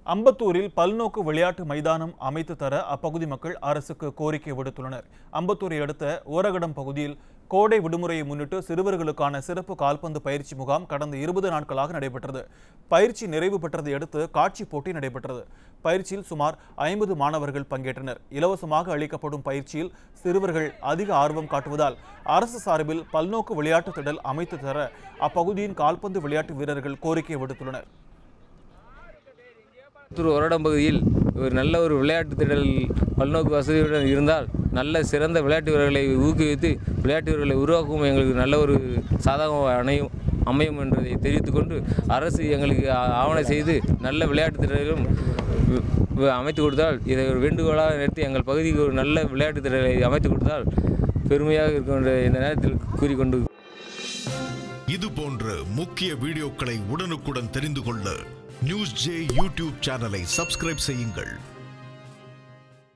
அம்பத்தூரில் பல்நோக்கு விளையாட்டு மைதானம் அமைத்து தர அப்பகுதி மக்கள் அரசுக்கு கோரிக்கை விடுத்துள்ளனர் அம்பத்தூரை அடுத்த ஓரகடம் பகுதியில் கோடை விடுமுறையை முன்னிட்டு சிறுவர்களுக்கான சிறப்பு கால்பந்து பயிற்சி முகாம் கடந்த இருபது நாட்களாக நடைபெற்றது பயிற்சி நிறைவு பெற்றதை அடுத்து காட்சி போட்டி நடைபெற்றது பயிற்சியில் சுமார் ஐம்பது மாணவர்கள் பங்கேற்றனர் இலவசமாக அளிக்கப்படும் பயிற்சியில் சிறுவர்கள் அதிக ஆர்வம் காட்டுவதால் அரசு சார்பில் பல்நோக்கு விளையாட்டு திடல் அமைத்து தர அப்பகுதியின் கால்பந்து விளையாட்டு வீரர்கள் கோரிக்கை விடுத்துள்ளனர் புத்தூர் ஒரடம் பகுதியில் ஒரு நல்ல ஒரு விளையாட்டு திடல் பல்நோக்கு வசதியுடன் இருந்தால் நல்ல சிறந்த விளையாட்டு வீரர்களை ஊக்குவித்து விளையாட்டு வீரர்களை உருவாக்கும் எங்களுக்கு நல்ல ஒரு சாதகம் அணையும் அமையும் என்பதை தெரிவித்துக்கொண்டு அரசு எங்களுக்கு ஆ- ஆவணை செய்து நல்ல விளையாட்டு திடலும் வி- வி- அமைத்து கொடுத்தால் இதை ஒரு வேண்டுகோளாக நிறுத்தி எங்கள் பகுதிக்கு ஒரு நல்ல விளையாட்டு திடலை அமைத்து கொடுத்தால் பெருமையாக இருக்கும் என்ற இந்த நேரத்தில் கூறிக்கொண்டு இது போன்ற முக்கிய வீடியோக்களை உடனுக்குடன் தெரிந்து கொள்ள நியூஸ் ஜே யூடியூப் சேனலை சப்ஸ்கிரைப் செய்யுங்கள்